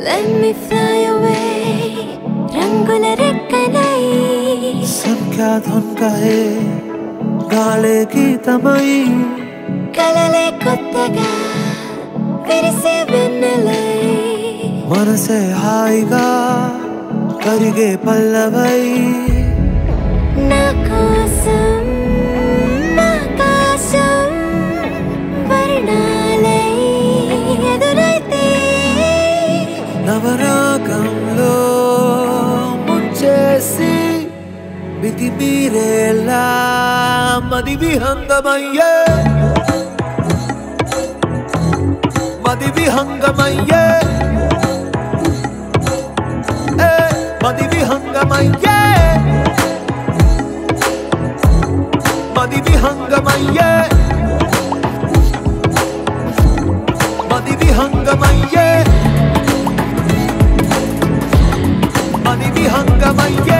Let me fly away రంగుల రెక్కలై సంఖ్యా ధున్ కహే గాలే గీతమై కలలే కొత్తగా విరిసే వెన్నెలై మనసే హాయిగా కరిగే పల్లవై నా కోసం ఆకాశం వర్ణాలై ఎదురైతే నవరాగంలో ముంచేసి మితి మీరేలా మది విహంగమయ్యే మది విహంగమయ్యే ఏ, మది విహంగమయ్యే మది విహంగమయ్యే మది విహంగమయ్యే మది విహంగమయ్యే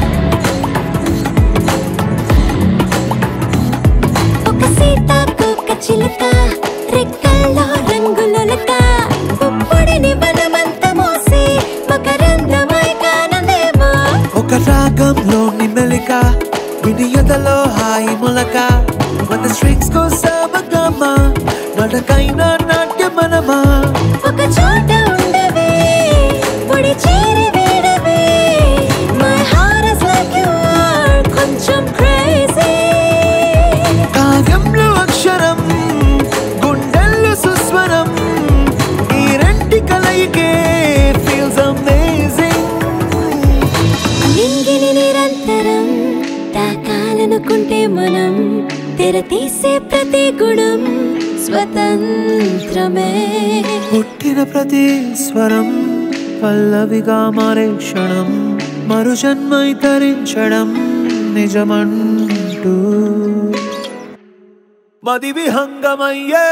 ఒక సీతాకోక చిలుక రెక్కల్లో రంగులొలక పుప్పొడిని వనమంత మోసి మకరందమై కానదేమో ఒక రాగంలోని మెలిక వినియదలో హాయి మొలక మన స్ట్రింగ్స్ కో సమగమ నడకైన నాట్యమనమా ఒక చోట ఉండవే పొడి చేరి వేడవే my heart is like you are కొంచెం క్రేజీ కావ్యంలో అక్షరం గుండెల్లో సుస్వరం ఈ రెంటి కలయికే ఫీల్స్ అమేజింగ్ నింగిని నిరంతరం తాకాలనుకుంటే మనం తెర తీసే ప్రతి గుణం స్వతంత్రమే పుట్టిన ప్రతి స్వరం పల్లవిగా మారే క్షణం మరు జన్మై తరించడం నిజమంటూ మది విహంగమయ్యే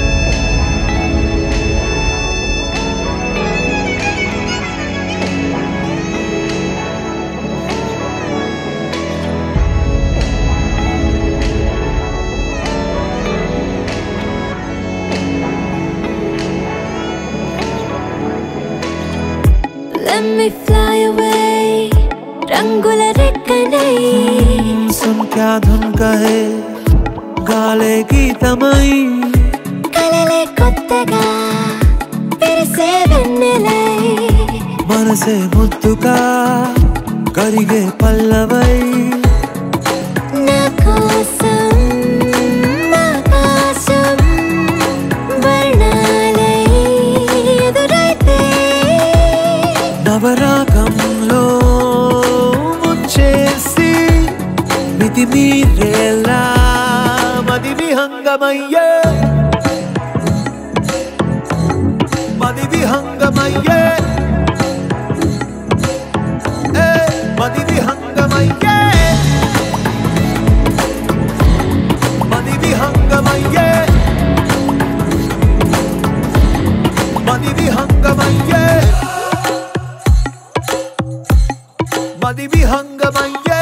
Let me fly away రంగుల రెక్కనై సంఖ్యా ధున్ కహే గాలే గీతమై కలలే కొత్తగా విరిసే వెన్నెలై మనసే ముద్దుగా కరిగే పల్లవై నా కోసం ఆకాశం వర్ణాలై ఎదురైతే నవరాగంలో ముంచేసి మితి మీరేలా మది విహంగమయ్యే మది విహంగమయ్యే ఏ, మది విహంగమయ్యే మది విహంగమయ్యే మది విహంగమయ్యే మది విహంగమయ్యే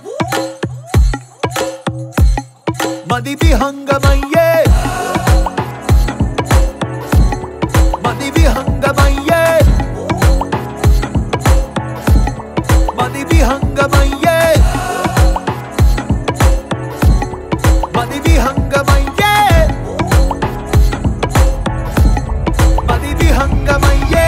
మది విహంగమయ్యే మది విహంగమయ్యే మది విహంగమయ్యే మది విహంగమయ్యే మది విహంగమయ్యే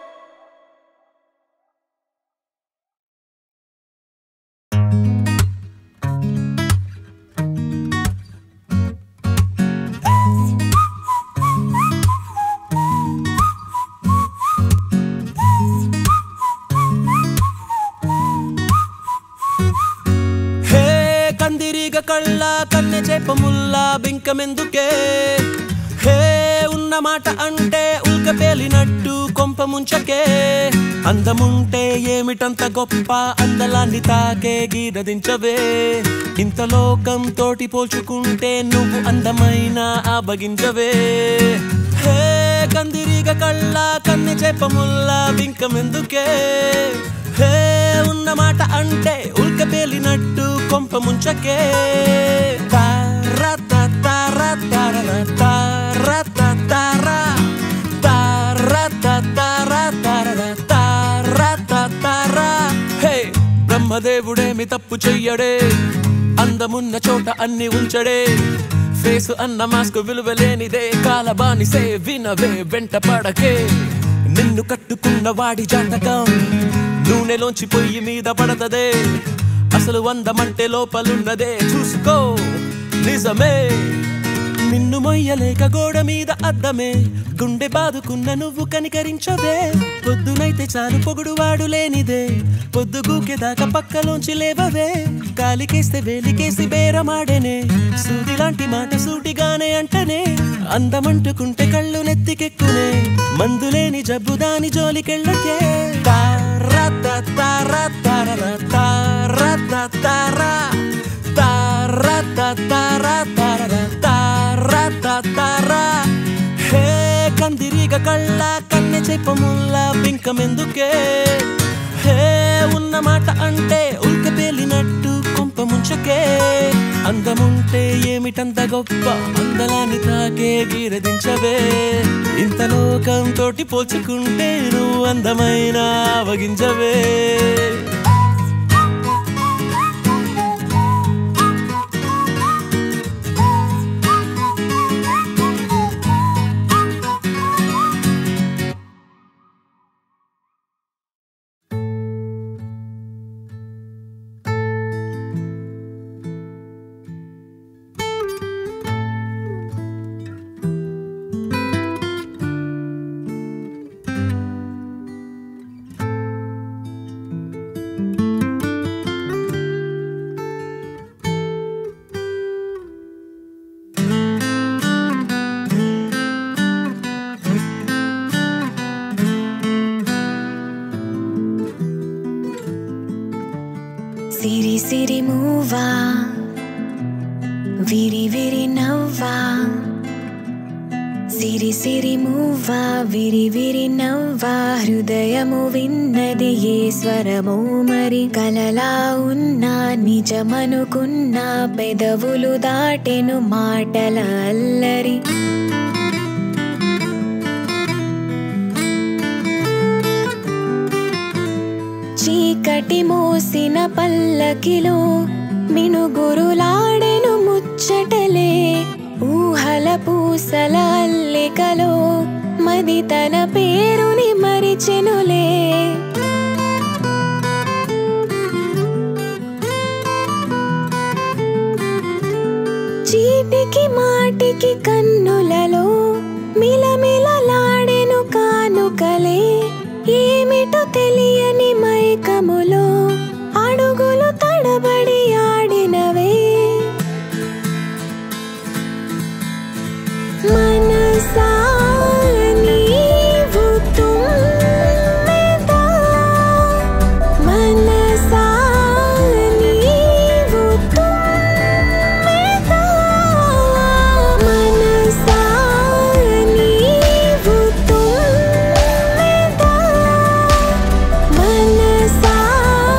హే కందిరీగ కళ్ళ కన్నె చేప ముల్ల బింకమెందుకే హే ఉన్న మాట అంటే ఉల్క పేలినట్టు కొంప ముంచకే అందముంటే ఏమిటంత గొప్ప అందలాన్ని తాకే గీరదించవే ఇంత లోకం తోటి పోల్చుకుంటే నువ్వు అందమైన ఆబగించవే హే కందిరీగ కళ్ళ కన్నె చేప ముల్ల బింకమెందుకే హే ఉన్న మాట అంటే ఉల్క పేలినట్టు కొంప ముంచకే తారా తారా తారా తారా తారా తారా తారా తారా దేవుడేమి తప్పు చెయ్యడే అందమున్న చోట అన్ని ఉంచడే ఫేసు అన్న మాస్క్ విలువలేనిదే కాలబానిసే వినవే వెంట పడకే నిన్ను కట్టుకున్న వాడి జాతకం నూనెలోంచి పొయ్యి మీద పడతదే అసలు అందమంటే లోపలున్నదే చూసుకో నిజమే నిన్ను మొయ్యలేక గోడ మీద అద్దమే గుండె బాదుకున్న నువ్వు కనికరించవే పొద్దునైతే చాలు పొగుడు వాడు లేనిదే పొద్దు గూకెదాకా పక్కలోంచి లేవవే కాలికేస్తే వేలికేసి బేరమాడేనే సూది లాంటి మాట సూటిగానే అంటనే అందమంటుకుంటే కళ్ళు నెత్తికెక్కునే మందులేని జబ్బు దాని జోలికెళ్ళకే తారా తారా తారా తారా తారా తారా తారా తారా తారా తారా హే కందిరిగ కళ్ళ కన్నె చెప్పముల్లా బింకమెందుకే హే ఉన్న మాట అంటే ఉల్క పేలినట్టు కొంప ముంచకే అందముంటే ఏమిటంత గొప్ప అందలాన్ని తాకే గీరదించవే ఇంత లోకం తోటి పోల్చుకుంటే నువ్వు అందమైన అవగించవే సిరి సిరి మూవా విరి విరి నవ్వా సిరి సిరి మూవా విరి విరి నవ్వా హృదయము విన్నది ఏ స్వరమో మరి కలలా ఉన్నా నిజమనుకున్నా పెదవులు దాటెను మాటల అల్లరి చీకటి మోసిన పల్లకిలో మినుగురులాడెను ముచ్చటలే ఊహల పూసల అల్లికలో మది తన పేరుని మరిచెనులే చీటికి మాటికి కన్నులలో మిలమిలలాడెను కానుకలే ఏమిటో తెలియని మైకములో అడుగులు తడబడి ఆడినవే మనసా నీవు తుమ్మెదా మనసా నీవు తుమ్మెదా మనసా నీవు తుమ్మెదా మనసా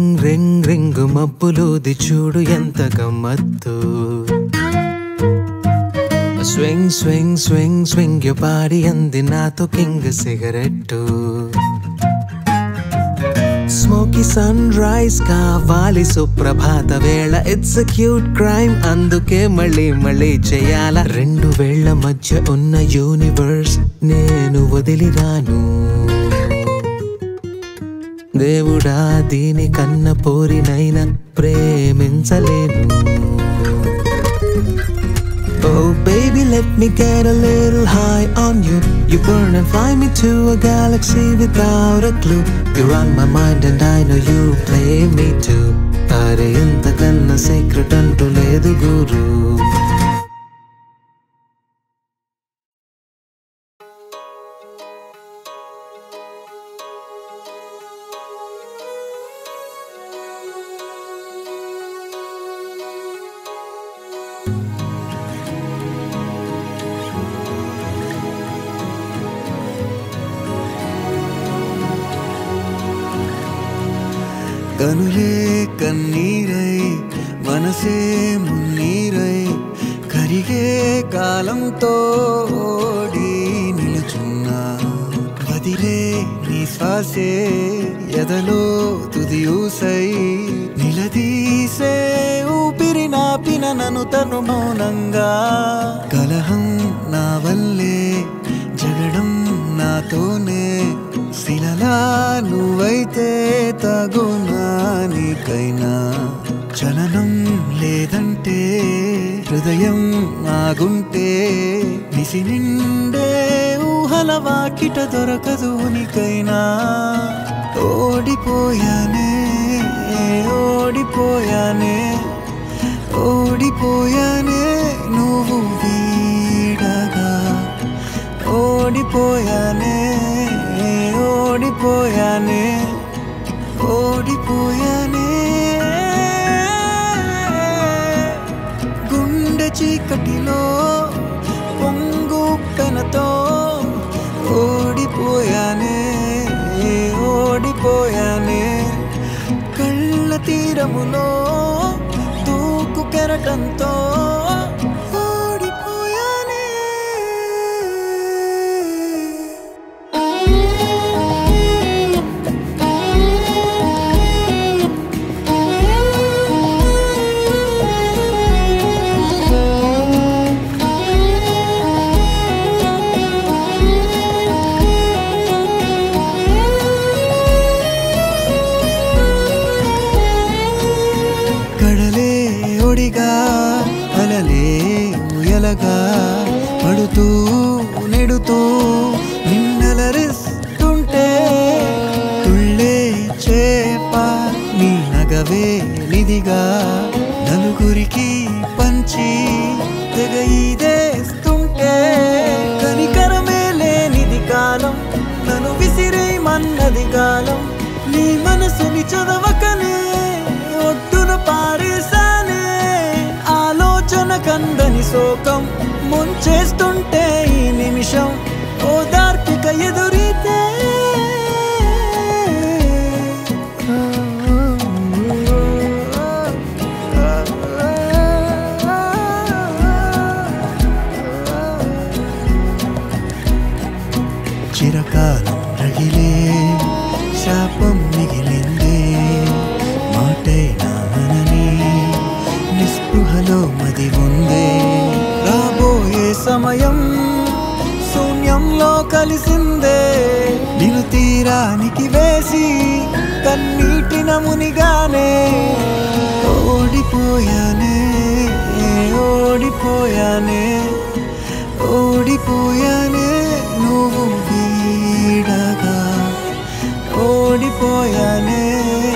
రింగ్ రింగ్ రింగ్ మబ్బులుది చూడు ఎంత గమ్మత్తు స్వింగ్ స్వింగ్ స్వింగ్ స్వింగ్ పాడి అంది నాతో king cigarette smoky sunrise కావాలి సుప్రభాత వేళ ఇట్స్ క్యూట్ క్రైమ్ అందుకే మళ్ళీ మళ్ళీ చేయాల రెండు వేళ్ల మధ్య ఉన్న యూనివర్స్ నేను వదిలిరాను దేవుడా దీని కన్న పోరినైనా ప్రేమించలేను Oh baby, let me get a little high on you. You burn and fly me to a galaxy without a clue. You're on my mind and I know you play me too. అరే ఎంతకన్నా secret అంటూ లేదు గురు కనులే కన్నీరై మనసే మున్నీరై కరిగే కాలంతో ఓడి నిలుచున్నా వదిలే నీ శ్వాసే ఎదలో తుది ఊసై నిలదీసే ఊపిరి నాపిన నన్ను తను మౌనంగా కలహం నా వల్లే జగడం నాతోనే శిలలా నువ్వైతే తగునా నీకైనా చలనం లేదంటే హృదయం ఆగుంటే నిసి నిండే ఊహల వాకిట దొరకదు నీకైనా ఓడిపోయానే ఓడిపోయానే ఓడిపోయానే నువ్వు వీడగా ఓడిపోయానే ఓడిపోయానే ఓడిపోయానే గుండె చీకటిలో పొంగు పెనతో ఓడిపోయానే ఓడిపోయానే కళ్ళ తీరములో తూకు కెరటంతో ఓడిపోయానే కడలే ఒడిగా అలలే ఉయలగా పడుతూ నెడుతూ నిన్నలరిస్తుంటే తుళ్ళే చేప నీ నగవే నిదిగా నలుగురికి పంచి తెగ ఇదేస్తుంటే కనికరమే లేనిది కాలం నన్ను విసిరే మన్నది కాలం నీ మనసుని చదవకనే ఒడ్డున పారేసానే ఆలోచన కందని శోకం ముంచేస్తుంటే ఈ నిమిషం ఓదార్పిక ఎదురీతే చిరకాలం రగిలే శాపం మిగిలిందే మాటైనా అనని నిస్పృహలో మది ఉందే రాబోయే సమయం శూన్యంలో కలిసిందే నిన్ను తీరానికి వేసి కన్నీటిన మునిగానే ఓడిపోయానే ఓడిపోయానే ఓడిపోయానే నువ్వు వీడగా ఓడిపోయానే